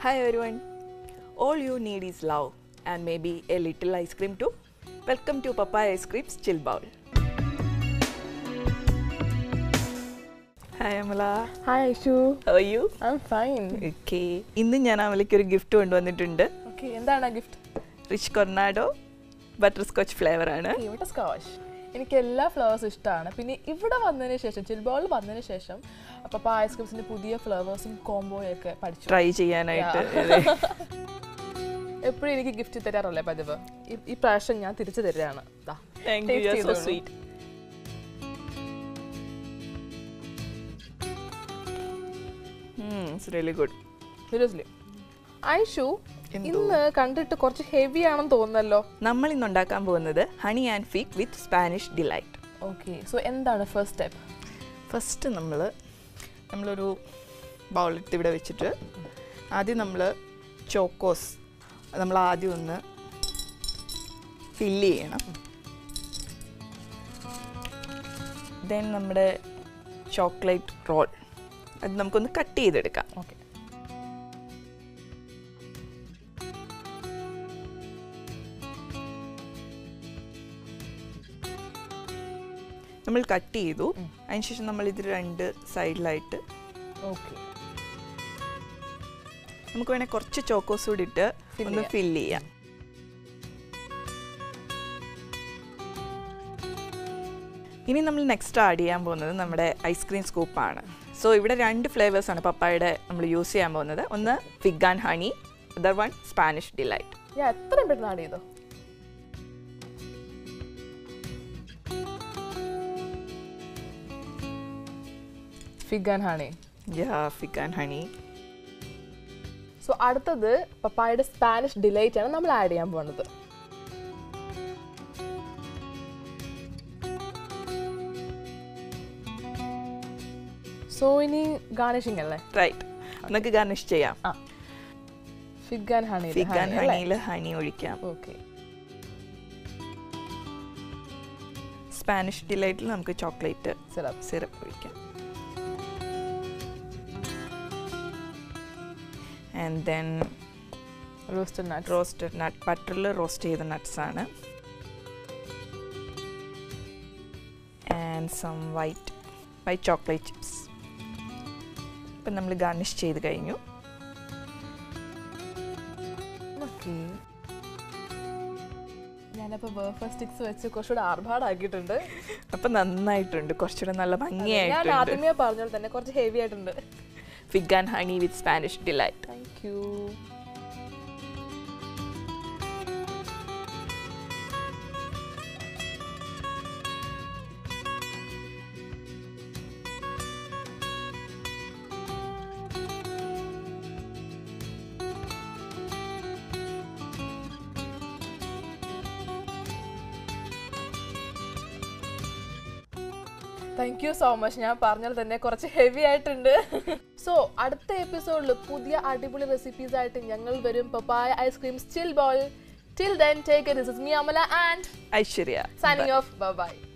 Hi everyone. All you need is love and maybe a little ice cream too. Welcome to Papaya Ice Cream's Chill Bowl. Hi Amala. Hi Aishu How are you? I'm fine Okay. ഇന്ന് ഞാൻ അമലയ്ക്ക് ഒരു gift കൊണ്ടുവന്നിട്ടുണ്ട് okay എന്താണ് gift rich കൊർണാഡോ butter scotch flavour ആണ് ഇവിടെ squash എനിക്ക് എല്ലാ ഫ്ലവേഴ്സും ഇഷ്ടമാണ് പിന്നെ ഇവിടെ വന്നതിന് ശേഷം ചിൽബോളിൽ വന്നതിന് ശേഷം പപ്പ ഐസ്ക്രീംസിന്റെ പുതിയ ഫ്ലവേഴ്സും കോംബോയൊക്കെ പഠിച്ചു ട്രൈ ചെയ്യാനായിട്ട് എപ്പോഴും എനിക്ക് ഗിഫ്റ്റ് തരാറല്ലേ പതിവ് ഈ- ഈ പ്രാവശ്യം ഞാൻ തിരിച്ചു തരികയാണ് ദാ. താങ്ക് യു Taste സോ ചെയ്തോളൂ. Sweet it's really good seriously Aishu എന്തോ? ഇന്ന് കണ്ടിട്ട് കുറച്ച് ഹെവി ആണെന്ന് തോന്നുന്നല്ലോ നമ്മൾ ഇന്ന് ഉണ്ടാക്കാൻ പോകുന്നത് honey and fig with Spanish delight okay so എന്താണ് ഫസ്റ്റ് സ്റ്റെപ്പ് ഫസ്റ്റ് നമ്മൾ നമ്മളൊരു ബൗളെടുത്ത് ഇവിടെ വെച്ചിട്ട് ആദ്യം നമ്മൾ ചോക്കോസ് നമ്മൾ ആദ്യം ഒന്ന് ഫില്ല് ചെയ്യണം ദെൻ നമ്മുടെ ചോക്ലേറ്റ് റോൾ അത് നമുക്കൊന്ന് കട്ട് ചെയ്തെടുക്കാം ഓക്കെ നമ്മൾ കട്ട് ചെയ്തു അതിനുശേഷം നമ്മൾ ഇത് രണ്ട് സൈഡിലായിട്ട് ഓക്കെ നമുക്ക് വേണേൽ കുറച്ച് ചോക്കോസ് കൂടി ഇട്ട് Fill ഒന്ന് ചെയ്യാം. ഫില്ല് ചെയ്യാം ഇനി നമ്മൾ നെക്സ്റ്റ് ആഡ് ചെയ്യാൻ പോകുന്നത് നമ്മുടെ ഐസ്ക്രീം സ്കൂപ്പാണ് സോ ഇവിടെ രണ്ട് ഫ്ലേവേഴ്സ് ആണ് പപ്പായുടെ നമ്മൾ യൂസ് ചെയ്യാൻ പോകുന്നത് ഒന്ന് fig and honey other one Spanish delight ഞാൻ എത്രയും പെട്ടെന്ന് ആഡ് ചെയ്തോ fig and honey yeah fig and honey so അടുത്തത് പപ്പായുടെ സ്പാനിഷ് ഡിലൈറ്റ് ആണ് നമ്മൾ ആഡ് ചെയ്യാൻ പോകുന്നത് സോ ഇനി ഗാർണിഷിംഗ് അല്ലേ റൈറ്റ് നമുക്ക് ഗാർണിഷ് ചെയ്യാം ആ fig and honey fig and ഹണിയിൽ ഹണി ഒഴിക്കാം ഓക്കെ സ്പാനിഷ് ഡിലൈറ്റിൽ നമുക്ക് ചോക്ലേറ്റ് സിറപ്പ് സിറപ്പ് ഒഴിക്കാം and then roasted nuts roasted nut ബട്ടറിൽ റോസ്റ്റ് ചെയ്ത നട്ട്സ് ആണ് and some white white chocolate chips ഇപ്പം നമ്മൾ ഗാർണിഷ് ചെയ്ത് കഴിഞ്ഞു ഓക്കെ ഞാനപ്പോൾ വേർഫർ സ്റ്റിക്സ് വെച്ച് കുറച്ചുകൂടെ ആർഭാടാക്കിയിട്ടുണ്ട് അപ്പം നന്നായിട്ടുണ്ട് കുറച്ചുകൂടെ നല്ല ഞാൻ ഭംഗിയായിട്ടുണ്ട് ആദ്യമേ പറഞ്ഞാൽ തന്നെ കുറച്ച് ഹെവി ആയിട്ടുണ്ട് fig and honey with Spanish delight thank you thank you so much ഞാൻ പറഞ്ഞാൽ തന്നെ കുറച്ച് ഹെവി ആയിട്ടുണ്ട് സോ അടുത്ത എപ്പിസോഡിൽ പുതിയ അടിപൊളി റെസിപ്പീസ് ആയിട്ട് ഞങ്ങൾ വരും papaya ice cream still ball till then take this is me Amala and Aishwarya signing off bye bye